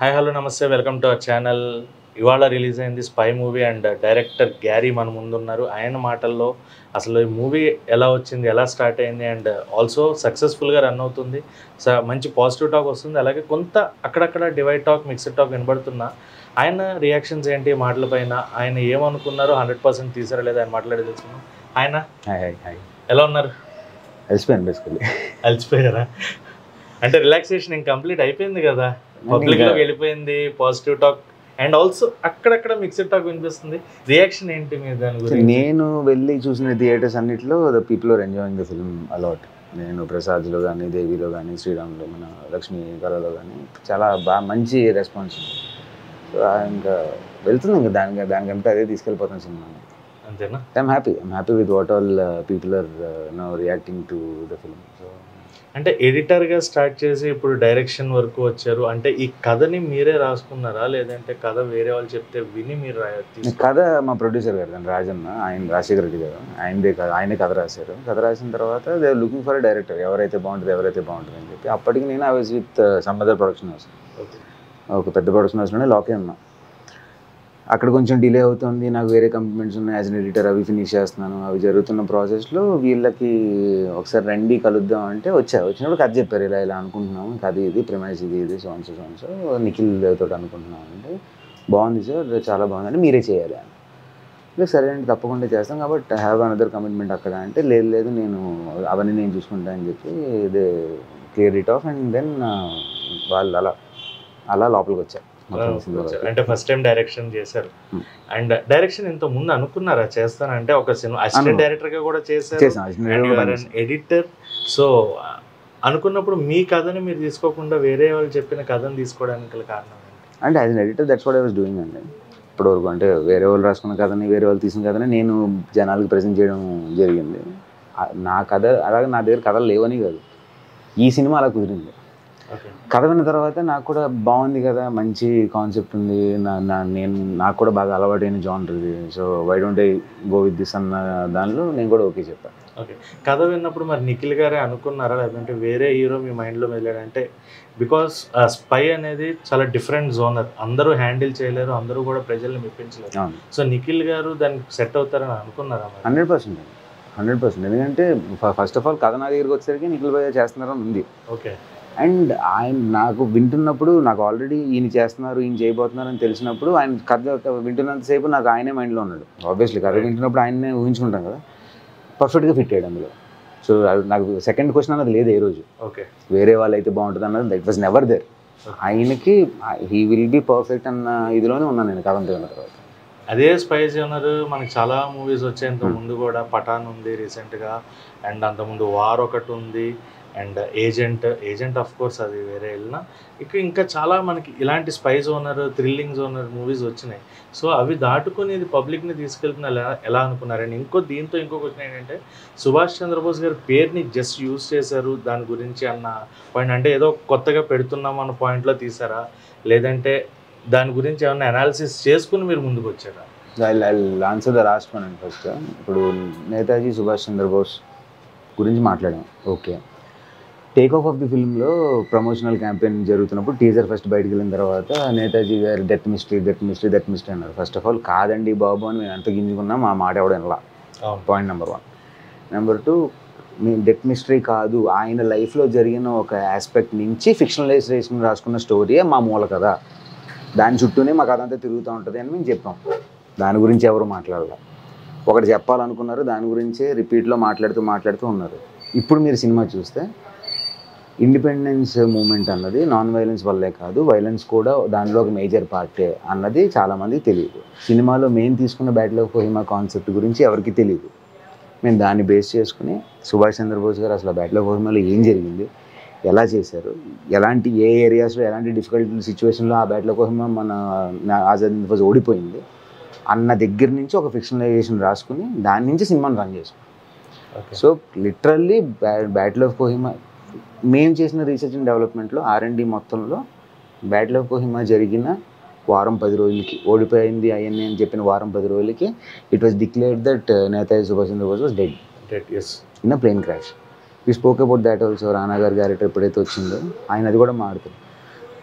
Hi hello నమస్తే welcome to our channel ఇవాళ release అయింది spy movie and director Garry మన ముందున్నారు ఆయన మాటల్లో అసలు ఈ మూవీ ఎలా వచ్చింది ఎలా స్టార్ట్ అయింది అండ్ ఆల్సో సక్సెస్ఫుల్గా రన్ అవుతుంది సో మంచి పాజిటివ్ టాక్ వస్తుంది అలాగే కొంత అక్కడక్కడ డివైడ్ టాక్ మిక్స్డ్ టాక్ వినబడుతున్నా ఆయన రియాక్షన్స్ ఏంటి మాటల పైన ఆయన ఏమనుకున్నారో హండ్రెడ్ పర్సెంట్ తీసారా లేదా ఆయన మాట్లాడి తెలుసుకున్నాం ఆయన హాయ్ హాయ్ హాయ్ ఎలా ఉన్నారు కలిసిపోయాను బేసికలీ అలసిపోయారా అంటే రిలాక్సేషన్ ఇంక కంప్లీట్ అయిపోయింది కదా పబ్లిక్ లోకి వెళ్ళిపోయింది పాజిటివ్ టాక్ అండ్ ఆల్సో అక్కడక్కడ మిక్స్డ్ టాక్ వినిపిస్తుంది రియాక్షన్ ఏంటి మీ దాని గురించి నేను వెళ్ళి చూసిన థియేటర్స్ అన్నిట్లో the people are enjoying the film a lot నేను ప్రసాద్లో కానీ దేవిలో కానీ శ్రీరామ్లో మన లక్ష్మీ కళలో కానీ చాలా బాగా మంచి రెస్పాన్స్ సో ఇంకా వెళ్తుంది ఇంకా దానికి దానికంటే అదే తీసుకెళ్ళిపోతాను సినిమా అంతేనా I'm happy I'm happy with what all people are no reacting to the film so అంటే ఎడిటర్ గా స్టార్ట్ చేసి ఇప్పుడు డైరెక్షన్ వరకు వచ్చారు అంటే ఈ కథని మీరే రాసుకున్నారా లేదంటే కథ వేరే వాళ్ళు చెప్తే విని మీరు రాయ- తీసుకు- కథ మా ప్రొడ్యూసర్ గారు దాని రాజన్న ఆయన రాజశేఖర రెడ్డి గారు ఆయనదే కథ ఆయనే కథ రాశారు కథ రాసిన తర్వాత దే లుకింగ్ ఫర్ డైరెక్టర్ ఎవరైతే బాగుంటుంది ఎవరైతే బాగుంటుంది అని చెప్పి అప్పటికి నేను I was with some other production house Okay. ఒక పెద్ద ప్రొడక్షన్ హౌస్లోనే లాక్ అయి ఉన్నా అక్కడ కొంచెం డిలే అవుతుంది నాకు వేరే కమిట్మెంట్స్ ఉన్నాయి యాజ్ అన్ ఎడిటర్ అవి ఫినిష్ చేస్తున్నాను అవి జరుగుతున్న ప్రాసెస్లో వీళ్ళకి ఒకసారి రండి కలుద్దాం అంటే వచ్చా వచ్చినప్పుడు కథ చెప్పారు ఇలా ఇలా అనుకుంటున్నాము కథ ఇది ప్రిమైజ్ ఇది ఇది సోన్స్ సోన్స్ నిఖిల్ తోటి అనుకుంటున్నాం అంటే బాగుంది సార్ చాలా బాగుంది అంటే మీరే చేయాలి అని లేదు సరే అండి తప్పకుండా చేస్తాం కాబట్టి ఐ హ్యావ్ అనదర్ కమిట్మెంట్ అక్కడ అంటే లేదు లేదు నేను అవన్నీ నేను చూసుకుంటా అని చెప్పి ఇదే clear it off and then వాళ్ళు అలా అలా లోపలికి వచ్చా మొత్తం సినిమా వరకు. అంటే ఫస్ట్ టైం డైరెక్షన్ చేశారు Hmm. అండ్ డైరెక్షన్ ఇంత ముందు అనుకున్నారా చేస్తానంటే ఒక సినిమా అసిస్టెంట్ అను- డైరెక్టర్ గా కూడా చేశారు చేసాం అసిస్టెంట్ కూడా పనిచేసాం. ఎడిటర్ సో అనుకున్నప్పుడు మీ కథని మీరు తీసుకోకుండా వేరే వాళ్ళు చెప్పిన కథను తీసుకోవడానికి గల కారణం ఏంటి? అంటే as an editor that's what I was doing అండి ఇప్పటివరకు అంటే వేరే వాళ్ళు రాసుకున్న కథని వేరే వాళ్ళు తీసిన కథని నేను జనాలకు ప్రజెంట్ చేయడం జరిగింది ఆ- నా కథ అలాగే నా దగ్గర కథలు లేవని కాదు ఈ సినిమా అలా కుదిరింది Okay. కథ విన్న తర్వాత నాకు కూడా బాగుంది కదా మంచి కాన్సెప్ట్ ఉంది నా నా నేను నాకు కూడా బాగా అలవాటైన జానర్ ఇది so why don't I go with this అన్న దానిలో నేను కూడా ఓకే చెప్పాను ఓకే కథ విన్నప్పుడు మరి నిఖిల్ గారే అనుకున్నారా లేదంటే వేరే హీరో మీ మైండ్లో వెళ్ళాడంటే బికాస్ స్పై అనేది చాలా డిఫరెంట్ జోనర్ అందరూ హ్యాండిల్ చేయలేరు అందరూ కూడా ప్రజల్ని మెప్పించలేరు అవును సో నిఖిల్ గారు దానికి సెట్ అవుతారని అనుకున్నారా మరి హండ్రెడ్ పర్సెంట్ హండ్రెడ్ పర్సెంట్ ఎందుకంటే ఫస్ట్ ఆఫ్ ఆల్ కథ నా దగ్గరికి వచ్చేసరికి నిఖిల్ భయ్య చేస్తున్నారని ఉంది ఓకే అండ్ ఆయన నాకు వింటున్నప్పుడు నాకు ఆల్రెడీ ఈయన చేస్తున్నారు ఈయన చేయబోతున్నారు అని తెలిసినప్పుడు ఆయన కథ వింటున్నంతసేపు నాకు ఆయనే మైండ్లో ఉన్నాడు ఆబ్వియస్లీ కథ వింటున్నప్పుడు ఆయన్నే ఊహించుకుంటాం కదా పర్ఫెక్ట్గా ఫిట్ అయ్యాడు అందులో సో అది నాకు సెకండ్ క్వశ్చన్ అన్నది లేదు ఏ రోజు ఓకే వేరే వాళ్ళు అయితే బాగుంటుంది అన్నది దట్ వాజ్ నెవర్ దేర్ ఆయనకి హీ విల్ బి పర్ఫెక్ట్ అన్న ఇదిలోనే ఉన్నాను నేను కథ అంతా విన్న తర్వాత అదే స్పై జోనర్ మనకి చాలా మూవీస్ వచ్చేంత ముందు కూడా పఠాన్ ఉంది రీసెంట్గా అండ్ అంతకుముందు వార్ ఒకటి ఉంది and agent agent of course అది వేరే వెళ్ళిన ఇక ఇంకా చాలా మనకి ఇలాంటి spy genre thrilling genre movies వచ్చినాయి సో అవి దాటుకొని ఇది పబ్లిక్ని తీసుకెళ్తున్న ఎలా ఎలా అనుకున్నారండి ఇంకో దీంతో ఇంకో క్వశ్చన్ ఏంటంటే సుభాష్ చంద్రబోస్ గారి పేరుని జస్ట్ యూజ్ చేశారు దాని గురించి అన్న పాయింట్ అంటే ఏదో కొత్తగా పెడుతున్నాం అన్న పాయింట్లో తీసారా లేదంటే దాని గురించి ఏమైనా అనాలిసిస్ చేసుకుని మీరు ముందుకు వచ్చారా answer the last one and first ఇప్పుడు నేతాజీ సుభాష్ చంద్రబోస్ గురించి మాట్లాడాం okay take off off the ఫిల్మ్లో ప్రమోషనల్ క్యాంపెయిన్ జరుగుతున్నప్పుడు టీజర్ ఫస్ట్ బయటకు వెళ్ళిన తర్వాత నేతాజీ గారు death mystery death mystery death mystery అన్నారు ఫస్ట్ ఆఫ్ ఆల్ కాదండి బాబు అని మేము ఎంత గింజుకున్నా మా మాట ఎవడం ఎలా అవును point number one number two మీ డెత్ మిస్టరీ కాదు ఆయన లైఫ్లో జరిగిన ఒక ఆస్పెక్ట్ నుంచి ఫిక్షనలైజేషన్ రాసుకున్న స్టోరీయే మా మూల కదా దాని చుట్టూనే మాకు అదంతా తిరుగుతూ ఉంటుంది అని మేము చెప్పాం దాని గురించి ఎవరు మాట్లాడాల ఒకటి చెప్పాలనుకున్నారు దాని గురించే రిపీట్లో మాట్లాడుతూ మాట్లాడుతూ ఉన్నారు ఇప్పుడు మీరు సినిమా చూస్తే ఇండిపెండెన్స్ మూమెంట్ అన్నది నాన్ వైలెన్స్ వల్లే కాదు వైలెన్స్ కూడా దానిలో ఒక మేజర్ పార్టే అన్నది చాలామందికి తెలియదు సినిమాలో మెయిన్ తీసుకున్న బ్యాటిల్ ఆఫ్ కోహిమా కాన్సెప్ట్ గురించి ఎవరికి తెలియదు మేము దాన్ని బేస్ చేసుకుని సుభాష్ చంద్రబోస్ గారు అసలు బ్యాటిల్ ఆఫ్ కోహిమాలో ఏం జరిగింది ఎలా చేశారు ఎలాంటి ఏ ఏరియాస్లో ఎలాంటి డిఫికల్ట్ సిచ్యువేషన్లో ఆ బ్యాటిల్ ఆఫ్ కోహిమా మన నా- ఆజాద్ హింద్ ఫౌజ్ ఓడిపోయింది అన్న దగ్గర నుంచి ఒక ఫిక్షనలైజేషన్ రాసుకుని దాని నుంచి సినిమాని రన్ చేసాం okay so literally battle of Kohima మేము చేసిన రీసెర్చ్ అండ్ డెవలప్మెంట్లో ఆర్ఎండి మొత్తంలో బ్యాటిల్ ఆఫ్ కోహిమా జరిగిన వారం పది రోజులకి ఓడిపోయింది అవన్నీ అని చెప్పిన వారం పది రోజులకి it was declared that Netaji Subhash Chandra Bose was dead as in a plane crash we spoke about that also Rana గారి క్యారెక్టర్ ఎప్పుడైతే వచ్చిందో ఆయన అది కూడా మారుతుంది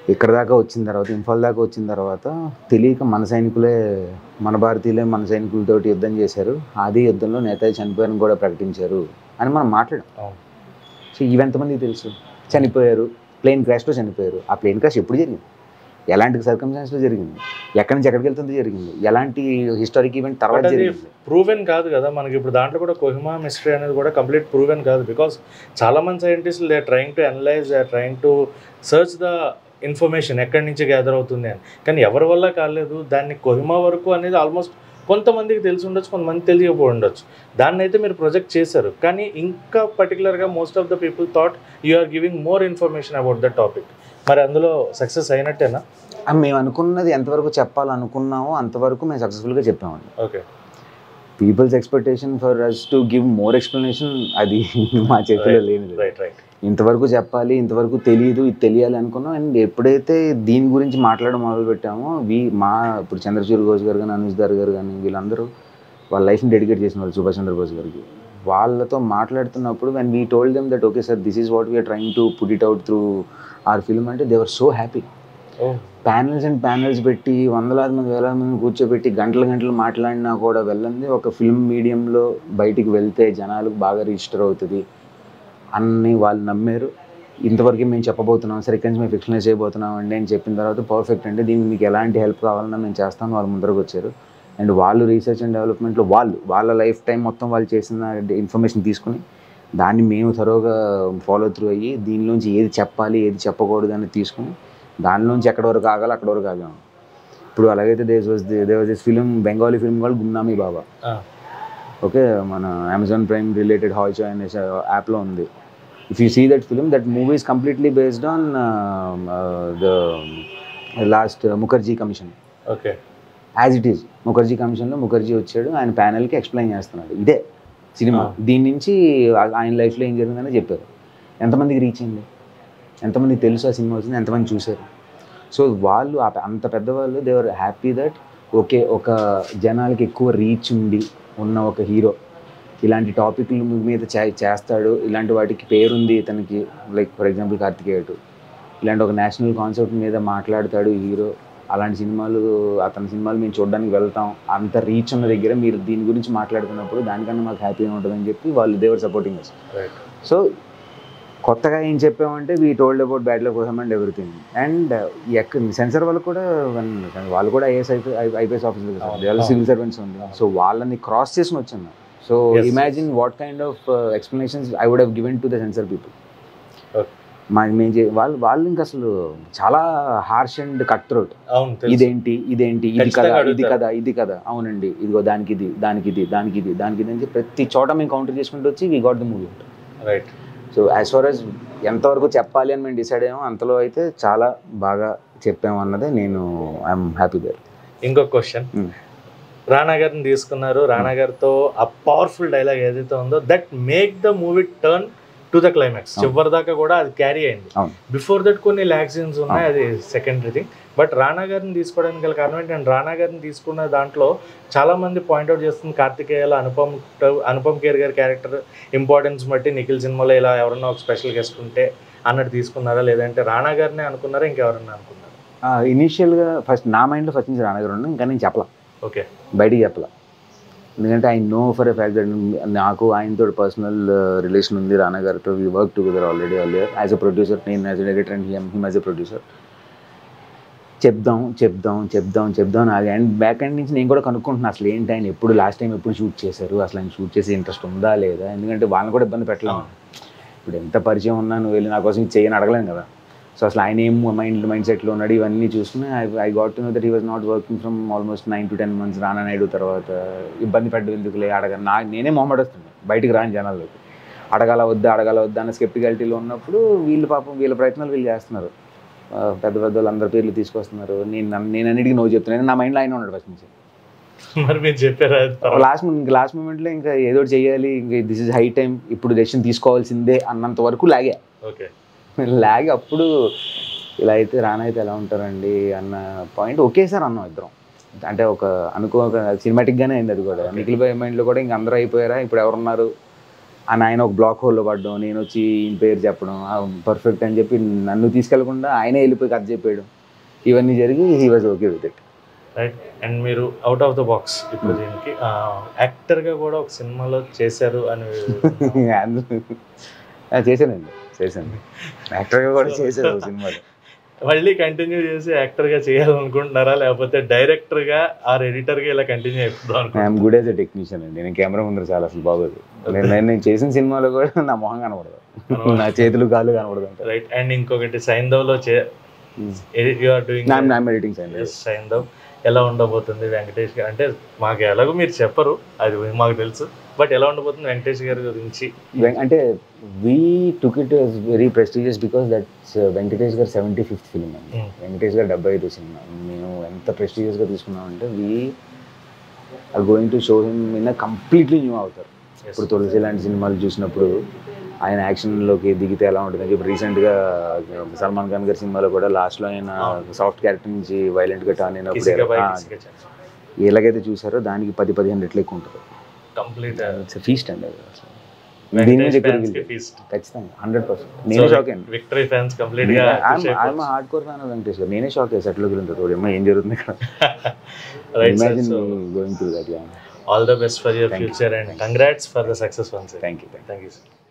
ఇక్కడ దాకా వచ్చిన తర్వాత ఇంఫాల్ దాకా వచ్చిన తర్వాత తెలియక మన సైనికులే మన భారతీయులే మన సైనికులతోటి యుద్ధం చేశారు అదే యుద్ధంలో నేతాజీ చనిపోయారని కూడా ప్రకటించారు అని మనం మాట్లాడాం అవును. సో ఇవెంతమందికి తెలుసు చనిపోయారు ప్లేన్ క్రాష్లో చనిపోయారు ఆ ప్లేన్ క్రాష్ ఎప్పుడు జరిగింది ఎలాంటి సర్కమ్స్టాన్స్లో జరిగింది ఎక్కడి నుంచి ఎక్కడికి వెళ్తుందో జరిగింది ఎలాంటి హిస్టారిక్ ఈవెంట్ తర్వాత But అది జరిగింది ప్రూవెన్ కాదు కదా మనకి ఇప్పుడు దాంట్లో కూడా కొహిమా మిస్టరీ అనేది కూడా కంప్లీట్ ప్రూవెన్ కాదు బికాస్ చాలా మంది సైంటిస్టులు they trying to analyse they trying to search the information ఎక్కడి నుంచి గ్యాదర్ అవుతుంది అని కానీ ఎవరి వల్ల కాలేదు దాన్ని కొహిమా వరకు అనేది ఆల్మోస్ట్ కొంతమందికి తెలిసి ఉండొచ్చు కొంతమంది తెలియకపోయి ఉండొచ్చు దాన్ని అయితే మీరు ప్రొజెక్ట్ చేశారు కానీ ఇంకా పర్టికులర్గా most of the people thought you are giving more information about the topic మరి అందులో సక్సెస్ అయినట్టేనా ఆ, మేము అనుకున్నది ఎంతవరకు చెప్పాలనుకున్నామో అంతవరకు మేము సక్సెస్ఫుల్గా చెప్పామండి okay people's expectation for us to give more explanation అది మా చేతిలో లేనిది రైట్ రైట్ ఇంతవరకు చెప్పాలి ఇంతవరకు తెలియదు ఇది తెలియాలి అనుకున్నాం అండ్ ఎప్పుడైతే దీని గురించి మాట్లాడడం మొదలు పెట్టామో వీ మా ఇప్పుడు చంద్రచూర్ ఘోష్ గారు కానీ అనుజ్ దార్ గారు కానీ వీళ్ళందరూ వాళ్ళ లైఫ్ని డెడికేట్ చేసిన వాళ్ళు సుభాష్ చంద్రబోస్ గారికి వాళ్ళతో మాట్లాడుతున్నప్పుడు when we told them that okay sir this is what we are trying to put it out through our film అంటే దేవర్ సో హ్యాపీ ఓ ప్యానల్స్ అండ్ ప్యానల్స్ పెట్టి వందలాది మంది వేలాది మంది కూర్చోబెట్టి గంటలు గంటలు మాట్లాడినా కూడా వెళ్ళండి ఒక ఫిల్మ్ మీడియంలో బయటికి వెళ్తే జనాలకు బాగా రిజిస్టర్ అవుతుంది అన్ని వాళ్ళు నమ్మారు ఇంతవరకు మేము చెప్పబోతున్నాం సరే ఇక్కడి నుంచి మేము ఫిక్షనైజ్ చేయబోతున్నాం అండి అని చెప్పిన తర్వాత పర్ఫెక్ట్ అండి దీనికి మీకు ఎలాంటి హెల్ప్ కావాలన్నా మేము చేస్తాం వాళ్ళు ముందరకు వచ్చారు అండ్ వాళ్ళు రీసెర్చ్ అండ్ డెవలప్మెంట్లో వాళ్ళు వాళ్ళ లైఫ్ టైం మొత్తం వాళ్ళు చేసిన ఇన్ఫర్మేషన్ తీసుకుని దాన్ని మేము త్వరగా ఫాలో త్రూ అయ్యి దీనిలోంచి ఏది చెప్పాలి ఏది చెప్పకూడదు అని తీసుకుని దానిలోంచి ఎక్కడి వరకు ఆగాలి అక్కడ వరకు ఆగాము ఇప్పుడు అలాగైతే this was they was this film Bengali film call Gumnami Baba Ah. Okay మన అమెజాన్ ప్రైమ్ రిలేటెడ్ హాయిచో అనే యాప్లో ఉంది if you see that film that movie is completely based on the last Mukherjee commission okay as it is Mukherjee కమిషన్లో ముఖర్జీ వచ్చాడు ఆయన ప్యానల్కి explain చేస్తున్నాడు ఇదే cinema Ah. దీని నుంచి ఆ- ఆయన లైఫ్లో ఏం జరిగిందని చెప్పారు ఎంతమందికి రీచ్ అయింది ఎంతమందికి తెలుసు ఆ సినిమా వచ్చింది ఎంతమంది చూశారు సో వాళ్ళు ఆ- అంత పెద్దవాళ్ళు దేవర్ హ్యాపీ దట్ ఓకే ఒక జనాలకి ఎక్కువ రీచ్ ఉండి ఉన్న ఒక హీరో ఇలాంటి టాపిక్ల మీద చే- చేస్తాడు ఇలాంటి వాటికి పేరుంది ఇతనికి లైక్ ఫర్ ఎగ్జాంపుల్ కార్తికేయటు ఇలాంటి ఒక నేషనల్ కాన్సెప్ట్ మీద మాట్లాడతాడు హీరో అలాంటి సినిమాలు అతని సినిమాలు మేము చూడడానికి వెళ్తాం అంత రీచ్ ఉన్న దగ్గర మీరు దీని గురించి మాట్లాడుతున్నప్పుడు దానికన్నా మాకు హ్యాపీగా ఉంటుందని చెప్పి వాళ్ళు they were supporting us right so కొత్తగా ఏం చెప్పామంటే we told about battle of Kohima and everything and ఎక్క సెన్సర్ వాళ్ళు కూడా when- వాళ్ళు కూడా ఐఏఎస్ ఐపీఎస్ ఆఫీసర్ అవును. వాళ్ళు సివిల్ సర్వెంట్స్ ఉంది సో వాళ్ళని క్రాస్ చేసుకుని వచ్చాను so Yes. Imagine what kind of explanations I would have given to the censor people Okay. మా మేము చే- వాళ్ళు వాళ్ళు ఇంకా అసలు చాలా హార్ష్ అండ్ కట్ త్రోట్ అవును తెలుసు ఇదేంటి ఇదేంటి ఇది ఖచ్చితంగా కదా ఇది అడుగుతారు. కదా ఇది కదా అవునండి ఇదిగో దానికి ఇది దానికి ఇది దానికి ఇది దానికి ఇది అని చెప్పి ప్రతి చోట మేము కౌంటర్ చేసుకుంటూ వచ్చి we got the movie right so as far as ఎంతవరకు చెప్పాలి అని మేము డిసైడ్ అయ్యామో అంతలో అయితే చాలా బాగా చెప్పాము అన్నదే నేను ఐఎమ్ హ్యాపీ దేర్ ఇంకొక క్వశ్చన్ Hmm. రానా గారిని తీసుకున్నారు రానా గారితో ఆ పవర్ఫుల్ డైలాగ్ ఏదైతే ఉందో that make the movie turn to the climax అవును. చివరి దాకా కూడా అది క్యారీ అయింది అవును. బిఫోర్ దట్ కొన్ని ల్యాక్ సీన్స్ ఉన్నాయి అది సెకండరీ థింగ్ బట్ రానా గారిని తీసుకోవడానికి గల కారణం ఏంటంటే రానా గారిని తీసుకున్న దాంట్లో చాలా మంది పాయింట్అవుట్ చేస్తుంది కార్తికేయలో అనుపమ్ అనుపమ్ ఖేర్ గారి క్యారెక్టర్ ఇంపార్టెన్స్ బట్టి నిఖిల్ సినిమాలో ఇలా ఎవరన్నా ఒక స్పెషల్ గెస్ట్ ఉంటే అన్నట్టు తీసుకున్నారా లేదంటే రానా గారిని అనుకున్నారా ఇంకెవరన్నా అనుకున్నారా ఇనీషియల్గా ఫస్ట్ నా మైండ్లో ఫస్ట్ నుంచి రానగర్ ఉన్నాను ఇంకా నేను చెప్పలా ఓకే బయటికి చెప్పలా ఎందుకంటే I know for a fact that నాకు ఆయనతో పర్సనల్ రిలేషన్ ఉంది రానా గారితో we work together already already as a producer నేను as a director and him him as a producer చెప్దాం చెప్దాం చెప్దాం చెప్దాం అది అండ్ బ్యాక్ ఎండ్ నుంచి నేను కూడా కనుక్కుంటున్నాను అసలు ఏంటి ఆయన ఎప్పుడు లాస్ట్ టైం ఎప్పుడు షూట్ చేశారు అసలు ఆయన షూట్ చేసే ఇంట్రెస్ట్ ఉందా లేదా ఎందుకంటే వాళ్ళని కూడా ఇబ్బంది పెట్టలేము ఇప్పుడు ఎంత పరిచయం ఉన్నా నువ్వు వెళ్ళి నా కోసం ఇది చేయని అడగలేను కదా సో అసలు ఆయన ఏం మైండ్ మైండ్ సెట్లో ఉన్నాడు ఇవన్నీ చూసుకుని I I got to know that he was not working from almost nine to ten months Rana Naidu తర్వాత ఇబ్బంది పెట్టడం ఎందుకులే అడగ నా నేనే మొహమ్మడొస్తుంది బయటికి రాని జనాల్లోకి అడగాల వద్దా అడగాల వద్దా అన్న స్కెప్టికాలిటీలో ఉన్నప్పుడు వీళ్ళు పాపం వీళ్ళ ప్రయత్నాలు వీళ్ళు చేస్తున్నారు ఆ, పెద్ద పెద్ద వాళ్ళు అందరి పేర్లు తీసుకొస్తున్నారు నేను నన్ను- నేను అన్నిటికీ నో చెప్తున్నాను నా మైండ్లో ఆయన ఉన్నాడు ఫస్ట్ నుంచి మరి మీరు చెప్పారా లాస్ట్ ఇంకా లాస్ట్ మూమెంట్లో ఇంకా ఏదో ఒకటి చేయాలి ఇంకా దిస్ ఇస్ హై టైం ఇప్పుడు డెసిషన్ తీసుకోవాల్సిందే అన్నంత వరకు లాగా ఓకే లాగి అప్పుడు ఇలా అయితే రానైతే ఎలా ఉంటారండి అన్న పాయింట్ ఒకేసారి అన్నాం ఇద్దరం అంటే ఒక అనుకో సినిమాటిక్గానే అయింది అది కూడా Okay. మిగిలిపోయే మైండ్లో కూడా ఇంక అందరూ అయిపోయారా ఇప్పుడు ఎవరున్నారు ఆ నాయన ఒక బ్లాక్ హోల్లో పడ్డం నేను వచ్చి ఈయన పేరు చెప్పడం పర్ఫెక్ట్ అని చెప్పి నన్ను తీసుకెళ్లకుండా ఆయనే వెళ్ళిపోయి కథ చెప్పాడు ఇవన్నీ జరిగి he was okay with it right and మీరు అవుట్ ఆఫ్ ద బాక్స్ ఇప్పుడు దీనికి యాక్టర్ గా కూడా ఒక సినిమాలో చేశారు అని చేశానండి చేశాను యాక్టర్గా కూడా చేశాను ఓ సినిమాలో మళ్ళీ కంటిన్యూ చేసి యాక్టర్ గా చేయాలనుకుంటున్నారా లేకపోతే డైరెక్టర్ గా ఆర్ ఎడిటర్ గా ఇలా కంటిన్యూ అయిపోదాం ఐఎమ్ అనుకుంటున్నారా గుడ్ యాజ్ ఎ టెక్నీషియన్ అండి నేను కెమెరా ముందర చాలా అసలు బాగోదు నేను నేను- నేను చేసిన సినిమాలో కూడా నా మొహం కనబడదు నా చేతులు కాళ్ళు కనబడదు అంటే రైట్ అండ్ ఇంకొకటి సైందవ్ లో చే యు ఆర్ డూయింగ్ నా ఎడిటింగ్ సైన్ సైందవ్ ఎలా ఉండబోతుంది వెంకటేష్ గారు అంటే మాకు ఎలాగో మీరు చెప్పరు అది మాకు తెలుసు బట్ ఎలా ఉండబోతుంది వెంకటేష్ గారి గురించి వెం- అంటే we took it very prestigious because that's Venkatesh garu seventy fifth film అండి Mm. వెంకటేష్ గారు డెబ్బై ఐదు సినిమా మేము ఎంత ప్రెస్టీజియస్గా తీసుకున్నామంటే we are going to show him in completely new అవుతారు ఇప్పుడు తులసి లాంటి సినిమాలు చూసినప్పుడు ఆయన యాక్షన్లోకి దిగితే ఎలా ఉంటుంది అని చెప్పి రీసెంట్గా సల్మాన్ ఖాన్ గారి సినిమాలో కూడా లాస్ట్లో ఆయన సాఫ్ట్ క్యారెక్టర్ నుంచి వైలెంట్గా టర్న్ కిసిగా బై అయినప్పుడు కిసిగా ఎలాగైతే చూసారో దానికి పది పదిహేను రెట్లు ఎక్కువ ఉంటుంది కంప్లీట్ ఇట్స్ ఫీస్ట్ అండి అది అసలు. దీని మీద ఎక్కువ ఫ్యాన్స్ కి దిగితే. ఫీస్ట్ ఖచ్చితంగా హండ్రెడ్ పర్సెంట్ నేనే షాక్ అయ్యాను విక్టరీ ఫ్యాన్స్ కంప్లీట్ గా I'm hardcore fan Venkatesh garu నేనే షాక్ అయ్యాను సెటిల్ గురించి తోడు ఏమో ఏం జరుగుతుంది ఇక్కడ right imagine so going to that all the best for your Thank you. Future and congrats for the success once thank you thank you sir